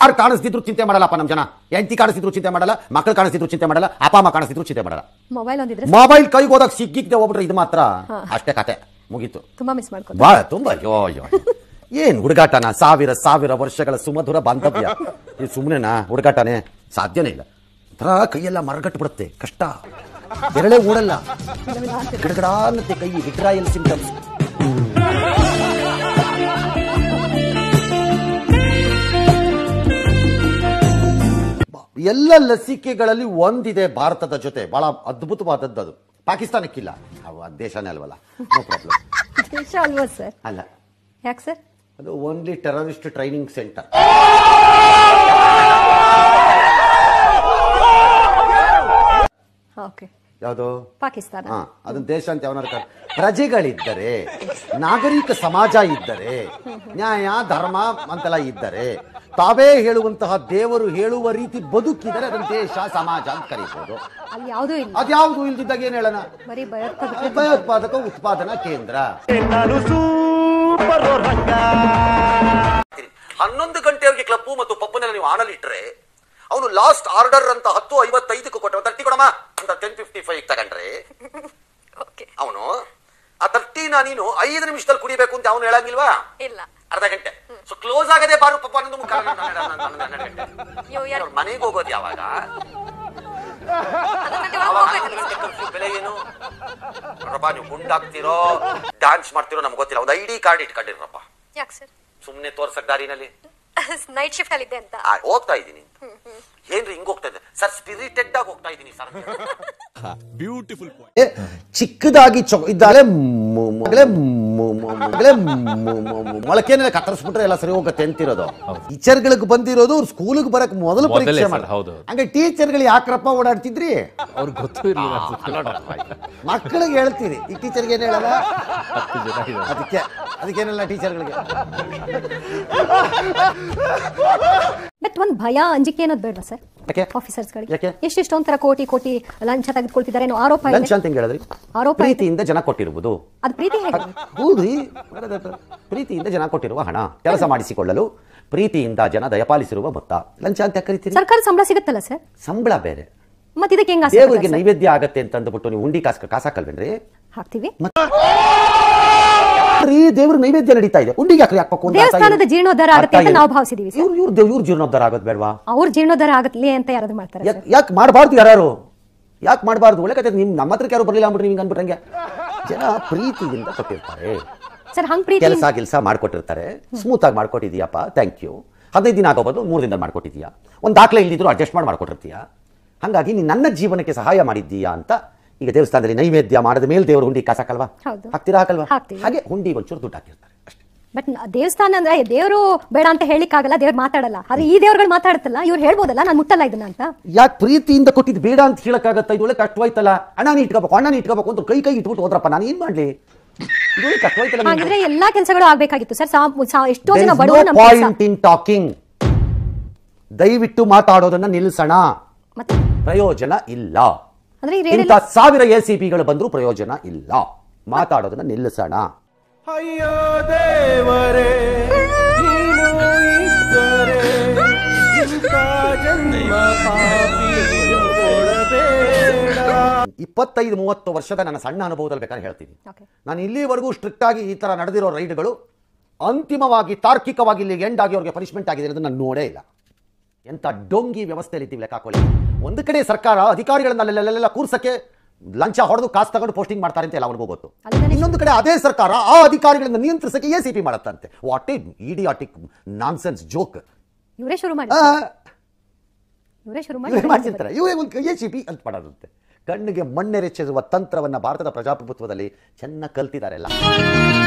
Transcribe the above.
ಯಾರು ಕಾಣಿಸ್ತಿದ್ರು ಚಿಂತೆ ಮಾಡಲ್ಲಪ್ಪ ನಮ್ಮ ಜನ ಹೆಂಡತಿ ಕಾಣಿಸ್ತಿದ್ರು ಚಿಂತೆ ಮಾಡಲ್ಲ ಮಕ್ಕಳು ಕಾಣಿಸ್ತಿದ್ರು ಚಿಂತೆ ಮಾಡಲ್ಲ ಅಪ್ಪ ಅಮ್ಮ ಕಾಣಿಸ್ತಿದ್ರು ಚಿಂತೆ ಮಾಡಲ್ಲ ಮೊಬೈಲ್ ಒಂದಿದ್ರೆ ಮೊಬೈಲ್ ಕೈಗೆ ಹೋದಾಗ ಸಿಕ್ಕಿಕ್ದೆ ಹೋಗ್ಬಿಟ್ರೆ ಇದು ಮಾತ್ರ ಅಷ್ಟೇ ಕತೆ ಮುಗೀತು ತುಂಬಾ ಮಿಸ್ ಮಾಡ್ಕೊ ಬಹಳ ತುಂಬಾ ಅಯ್ಯೋ ಅಯ್ಯೋ ಏನ್ ಹುಡುಗಾಟನ ಸಾವಿರ ಸಾವಿರ ವರ್ಷಗಳ ಸುಮಧುರ ಬಾಂಧವ್ಯ ಇದು ಸುಮ್ಮನೆನಾ ಹುಡುಗಾಟನೇ ಸಾಧ್ಯನೇ ಇಲ್ಲ ಒಂಥರ ಕೈಯೆಲ್ಲ ಮರಗಟ್ಟು ಬಿಡುತ್ತೆ ಕಷ್ಟ ಬೆರಳೆ ಓಡಲ್ಲ ಗಿಡಗಡ ಅನ್ನತ್ತೆ ಕೈ ವಿಡ್ರಾಯಲ್ ಸಿಂಟಮ್ಸ್ ಎಲ್ಲ ಲಸಿಕೆಗಳಲ್ಲಿ ಒಂದಿದೆ ಭಾರತದ ಜೊತೆ ಬಹಳ ಅದ್ಭುತವಾದದ್ದು ಅದು ಪಾಕಿಸ್ತಾನಕ್ಕಿಲ್ಲ ಅವು ಅದ್ ದೇಶನೇ ಅಲ್ವಲ್ಲ ನೋ ಪ್ರಾಬ್ಲಮ್ ದೇಶ ಅಲ್ವಾ ಸರ್ ಅಲ್ಲ ಯಾಕೆ ಸರ್ ಅದು only terrorist training centre okay ಯಾವುದು ಪಾಕಿಸ್ತಾನ ಹಾ ಅದನ್ನ ದೇಶ ಅಂತ ಯಾವನಾರು ಕರ್- ಪ್ರಜೆಗಳಿದ್ದರೆ ನಾಗರಿಕ ಸಮಾಜ ಇದ್ದರೆ ನ್ಯಾಯ ಧರ್ಮ ಅಂತೆಲ್ಲ ಇದ್ದರೆ ತಾವೇ ಹೇಳುವಂತಹ ದೇವರು ಹೇಳುವ ರೀತಿ ಬದುಕಿದರೆ ಅದನ್ನ ದೇಶ ಸಮಾಜ ಅಂತ ಕರೀಬಹುದು ಅಲ್ಲಿ ಯಾವುದೂ ಇಲ್ಲ ಅದ್ಯಾವುದು ಇಲ್ದಿದ್ದಾಗ ಏನ್ ಹೇಳೋಣ ಬರೀ ಭಯೋತ್ಪಾದಕ ಭಯೋತ್ಪಾದಕ ಉತ್ಪಾದನಾ ಕೇಂದ್ರ ನಾನು ಸೂಪರ್ ರಂಗ ಹನ್ನೊಂದು ಗಂಟೆವರೆಗೆ ಕ್ಲಬ್ಬು ಮತ್ತು ಪಬ್ಬನೆಲ್ಲ ನೀವು ಆನಲ್ಲಿ ಇಟ್ರೆ ಅವನು ಲಾಸ್ಟ್ ಆರ್ಡರ್ ಅಂತ ಹತ್ತು ಐವತ್ತೈದಕ್ಕೂ ಕೊಟ್ಟ ತರ್ಟಿ ಕೊಡಮ್ಮ ಅಂತ ಟೆನ್ ಫಿಫ್ಟಿ ಫೈವ್ ತಗೊಂಡ್ರೆ ಓಕೆ ಅವನು ಆ ತರ್ಟಿನ ನೀನು ಐದು ನಿಮಿಷದಲ್ಲಿ ಕುಡಿಬೇಕು ಅಂತ ಅವನು ಹೇಳಂಗಿಲ್ವಾ ಇಲ್ಲ ಅರ್ಧ ಗಂಟೆ ಸೊ ಕ್ಲೋಸ್ ಆಗದೆ ಬಾರು ಪಪ್ಪ ಅನ್ನೋದು ಮುಖ ಮನೆಗೆ ಹೋಗೋದು ಯಾವಾಗ ಅವಾಗ ಹನ್ನೊಂದು ಗಂಟೆ curfew ಬೆಲೆ ಏನು ನೋಡ್ರಪ್ಪ ನೀವು ಗುಂಡಾಗ್ತಿರೋ ಡ್ಯಾನ್ಸ್ ಮಾಡ್ತಿರೋ ನಮ್ಗೆ ಗೊತ್ತಿಲ್ಲ ಒಂದು ಐ ಡಿ ಕಾರ್ಡ್ ಇಟ್ಕೊಂಡಿರಪ್ಪ ಯಾಕೆ ಸರ್ ಸುಮ್ಮನೆ ತೋರ್ಸಕ್ ದಾರಿನಲ್ಲಿ ನೈಟ್ ಶಿಫ್ಟ್ ಅಲ್ಲಿ ಇದ್ದೆ ಅಂತ ಆ, ಹೋಗ್ತಾ ಇದ್ದೀನಿ ಏನ್ರಿ ಹಿಂಗ್ ಹೋಗ್ತಾ ಇದೆ ಸರ್ ಸ್ಪಿರಿಟೆಡ್ ಆಗಿ ಹೋಗ್ತಾ ಇದ್ದೀನಿ ಸರ್ ಬ್ಯೂಟಿಫುಲ್ ಚಿಕ್ಕದಾಗಿ ಚೊ ಇದ್ದಾಳೆ ಮೊಳಕೆನೆಲ್ಲ ಕತ್ತರಿಸ್ಬಿಟ್ರೆ ಎಲ್ಲ ಸರಿ ಹೋಗುತ್ತೆ ಅಂತಿರೋದು ಟೀಚರ್ಗಳಿಗೆ ಬಂದಿರೋದು ಸ್ಕೂಲಿಗೆ ಬರಕ್ ಮೊದಲು ಮೊದಲೇ ಪರೀಕ್ಷೆ ಸರ್, ಮಾಡಿ ಹೌದು, ಹೌದು. ಹಂಗೆ ಟೀಚರ್ಗಳು ಯಾಕ್ರಪ್ಪ ಓಡಾಡ್ತಿದ್ರಿ ಅವ್ರಿಗೆ ಗೊತ್ತೂ ಇರಲಿಲ್ಲ ಅನ್ಸುತ್ತೆ. ಮಕ್ಕಳಿಗೆ ಹೇಳ್ತೀರಿ ಈ ಟೀಚರ್ಗೆ ಏನ್ ಹೇಳಲ್ಲ ಹತ್ತು ಜನ ಇದ್ದಾರೆ. ಅದಕ್ಕೆ ಅದಕ್ಕೇನಲ್ಲ ಟೀಚರ್ಗಳಿಗೆ ಬಟ್ ಒಂದ್ ಭಯ ಅಂಜಿಕೆ ಅನ್ನೋದು ಬೇಡವಾ ಸರ್ ಯಾಕೆ? ಆಫೀಸರ್ಸ್ಗಳಿಗೆ ಯಾಕೆ? ಎಷ್ಟೆಷ್ಟು ಒಂಥರ ಕೋಟಿ ಕೋಟಿ ಲಂಚ ತೆಗೆದುಕೊಳ್ತಿದ್ದಾರೆ ಅನ್ನೋ ಆರೋಪ ಇದೆ ಲಂಚ್ ಅಂತ ಹೆಂಗ್ ಹೇಳಿದ್ರಿ ಆರೋಪ ಇದೆ. ಪ್ರೀತಿಯಿಂದ ಜನ ಕೊಟ್ಟಿರುವುದು ಅದು ಪ್ರೀತಿ ಹೇಗೆ ಹೌದ್ರಿ ಪ್ರೀತಿಯಿಂದ ಜನ ಕೊಟ್ಟಿರುವ ಹಣ ಕೆಲಸ ಮಾಡಿಸಿಕೊಳ್ಳಲು ಪ್ರೀತಿಯಿಂದ ಜನ ದಯಪಾಲಿಸಿರುವ ಮೊತ್ತ ಲಂಚ ಅಂತ ಯಾಕ್ ಕರಿತೀರಿ ಸರ್ಕಾರ ಸಂಬಳ ಸಿಗುತ್ತಲ್ಲ ಸರ್ ಸಂಬಳ ಬೇರೆ ಮತ್ತೆ ಇದಕ್ಕೆ ಹೆಂಗ ದೇವರಿಗೆ ನೈವೇದ್ಯ ಆಗತ್ತೆ ಅಂತ ಅಂದ್ಬಿಟ್ಟು ನೀವು ಉಂಡಿ ಕಾಸ್ ಕಾಸಾಕಲ್ವೇನ್ರಿ ಹಾಕ್ತಿವಿ ರೀ ದೇವ್ರ ನೈವೇದ್ಯ ನಡೀತಾ ಇದೆ ಉಂಡಿಗೆ ಯಾಕ್ರಿ ಹಾಕ್ಬೇಕು ಅಂತ ದೇವಸ್ಥಾನದ ಜೀರ್ಣೋದ್ಧಾರ ಆಗತ್ತೆ ಅಂತ ನಾವು ಭಾವಿಸಿದೀವಿ ಸರ್. ಇವ್ರು ಇವ್ರು ದೇವ್ ಇವ್ರ ಜೀರ್ಣೋದ್ಧಾರ ಆಗೋದು ಬೇಡವಾ ಅವ್ರ ಜೀರ್ಣೋದ್ಧಾರ ಆಗತ್ಲಿ ಅಂತ ಯಾರಾದ್ರು ಮಾಡ್ತಾರೆ ಸರ್ ಯಾಕೆ ಮಾಡಬಾರ್ದು ಯಾರು ಯಾಕೆ ಮಾಡಬಾರ್ದು ಒಳ್ಳೆ ಕತೆ ನಿಮ್ ನಮ್ಮ ಹತ್ರಕ್ಕೆ ಯಾರು ಬರಲಿಲ್ಲ ಅಂದ್ಬಿಟ್ರೆ ನಿಮ್ಗೆ ಅಂದ್ಬಿಟ್ರಂಗೆ ಜನ ಪ್ರೀತಿಯಿಂದ ಕೊಟ್ಟಿರ್ತಾರೆ ಸರ್ ಹಂಗ್ ಪ್ರೀತಿ ಕೆಲಸ ಗಿಲ್ಸ ಮಾಡ್ಕೊಟ್ಟಿರ್ತಾರೆ ಸ್ಮೂತ್ ಆಗಿ ಮಾಡ್ಕೊಟ್ಟಿದ್ಯಪ್ಪ ಥ್ಯಾಂಕ್ ಯು ಹದಿನೈದು ದಿನ ಆಗೋಬೋದು ಮೂರು ದಿನದಲ್ಲಿ ಮಾಡ್ಕೊಟ್ಟಿದ್ಯಾ ಒಂದು ದಾಖಲೆ ಇಲ್ದಿದ್ರು ಅಡ್ಜಸ್ಟ್ ಮಾಡಿ ಮಾಡ್ಕೊಟ್ಟಿರ್ತೀಯ ಹಾಗಾಗಿ ನೀನು ನನ್ನ ಜೀವನಕ್ಕೆ ಸಹಾಯ ಮಾಡಿದ್ದೀಯಾ ಅಂತ ಈಗ ದೇವಸ್ಥಾನದಲ್ಲಿ ನೈವೇದ್ಯ ಮಾಡಿದ ಮೇಲೆ ದೇವರು ಹುಂಡಿ ಕಾಸಾಕಲ್ವಾ ಹೌದು. ಹಾಕ್ತೀರಾ ಹಾಕಲ್ವಾ ಹಾಕ್ತೀವಿ. ಹಾಗೆ ಹುಂಡಿ ಒಂಚೂರು ದುಡ್ಡು ಹಾಕಿರ್ತಾರೆ ಅಷ್ಟೇ ಬಟ್ ದೇವಸ್ಥಾನ ಅಂದ್ರೆ ದೇವರು ಬೇಡ ಅಂತ ಹೇಳಿಕ್ಕಾಗಲ್ಲ ದೇವ್ರು ಮಾತಾಡಲ್ಲ ಆದ್ರೆ ಈ ದೇವ್ರುಗಳು ಮಾತಾಡುತ್ತಲ್ಲ ಇವ್ರು ಹೇಳ್ಬೋದಲ್ಲ ನಾನು ಮುಟ್ಟಲ್ಲ ಇದನ್ನ ಅಂತ ಯಾಕೆ ಪ್ರೀತಿಯಿಂದ ಕೊಟ್ಟಿದ್ದು ಬೇಡ ಅಂತ ಹೇಳಕ್ಕಾಗತ್ತ ಇದು ಒಳ್ಳೆ ಕಷ್ಟವಾಯ್ತಲ್ಲ ಅಣ್ಣನ ಇಟ್ಕೋಬೇಕು ಅಣ್ಣನ ಇಟ್ಕೋಬೇಕು ಅಂತ ಕೈ ಕೈ ಇಟ್ಬಿಟ್ಟು ಹೋದ್ರಪ್ಪ ನಾನು ಏನ್ ಮಾಡ್ಲಿ ಇದು ಒಳ್ಳೆ ಕಷ್ಟವಾಯ್ತಲ್ಲ ನಿಮ್ಗೆ. ಹಾಗಿದ್ರೆ ಎಲ್ಲಾ ಕೆಲಸಗಳು ಆಗ್ಬೇಕಾಗಿತ್ತು ಸರ್ ಸಾ- ಸಾ- ಎಷ್ಟೋ There ಜನ is ಬಡವರು no ನಮ್ಮ ಕೆಲ್ಸ. point in talking. ದಯವಿಟ್ಟು ಮಾತಾಡೋದನ್ನ ನಿಲ್ಲಿಸೋಣ ಮತ್ತೆ ಪ್ರಯೋಜನ ಇಲ್ಲ ಅಂದ್ರೆ ಈ ಇಂಥ ರೇಡಿಯೋ ಸಾವಿರ ಎ ಸಿ ಪಿಗಳು ಬಂದರೂ ಪ್ರಯೋಜನ ಇಲ್ಲ ಮಾತಾಡೋದನ್ನ ನಿಲ್ಲಿಸೋಣ ಅಯ್ಯೋ ದೇವರೇ ನೀನು ಇದ್ದರೆ ಇಂಥ ಜನ್ಮ ಪಾಪಿ ಕೊಡಬೇಡ ಇಪ್ಪತ್ತೈದು ಮೂವತ್ತು ವರ್ಷದ ನನ್ನ ಸಣ್ಣ ಅನುಭವದಲ್ಲಿ ಬೇಕಾದ್ರೆ ಹೇಳ್ತೀನಿ ಓಕೆ ನಾನು ಇಲ್ಲಿವರೆಗೂ ಸ್ಟ್ರಿಕ್ಟ್ ಆಗಿ ಈ ತರ ನಡೆದಿರೋ ರೈಡ್ಗಳು ಅಂತಿಮವಾಗಿ ತಾರ್ಕಿಕವಾಗಿ ಇಲ್ಲಿ ಎಂಡ್ ಆಗಿ ಅವ್ರಿಗೆ ಪನಿಷ್ಮೆಂಟ್ ಆಗಿದೆ ಅನ್ನೋದನ್ನ ನಾನು ನೋಡೇ ಇಲ್ಲ ಎಂತ ಡೊಂಗಿ ವ್ಯವಸ್ಥೆಯಲ್ಲಿ ಇದ್ದೀವಿ ಲೆಕ್ಕಾಕೊಳ್ಳಿ ಒಂದು ಕಡೆ ಸರ್ಕಾರ ಅಧಿಕಾರಿಗಳನ್ನ ಅಲ್ಲೆಲ್ಲ ಕೂರ್ಸಕ್ಕೆ ಲಂಚ ಹೊಡೆದು ಕಾಸು ತಗೊಂಡು ಪೋಸ್ಟಿಂಗ್ ಮಾಡ್ತಾರೆ ಅಂತ ಎಲ್ಲ ಅವ್ರಿಗೂ ಗೊತ್ತು ಅದನ್ನೇ- ಇನ್ನೊಂದು ಕಡೆ ಅದೇ ಸರ್ಕಾರ ಆ ಅಧಿಕಾರಿಗಳನ್ನ ನಿಯಂತ್ರಿಸಕ್ಕೆ ಎ ಸಿ ಪಿ ಮಾಡತ್ತಂತೆ what a idiotic nonsense joke ಇವರೇ ಶುರು ಮಾಡಿ ಇವರೇ ಶುರು ಇವರೇ ಮಾಡಿ ಮಾಡ್ತಿರ್ತಾರೆ ಇವೇ ಒಂದು ಎ ಸಿ ಪಿ ಅಂತ ಮಾಡೋದಂತೆ ಕಣ್ಣಿಗೆ ಮಣ್ಣೆರೆಚ್ಚಿರುವ ತಂತ್ರವನ್ನ ಭಾರತದ ಪ್ರಜಾಪ್ರಭುತ್ವದಲ್ಲಿ ಚೆನ್ನಾಗಿ ಕಲ್ತಿದ್ದಾರೆ ಎಲ್ಲ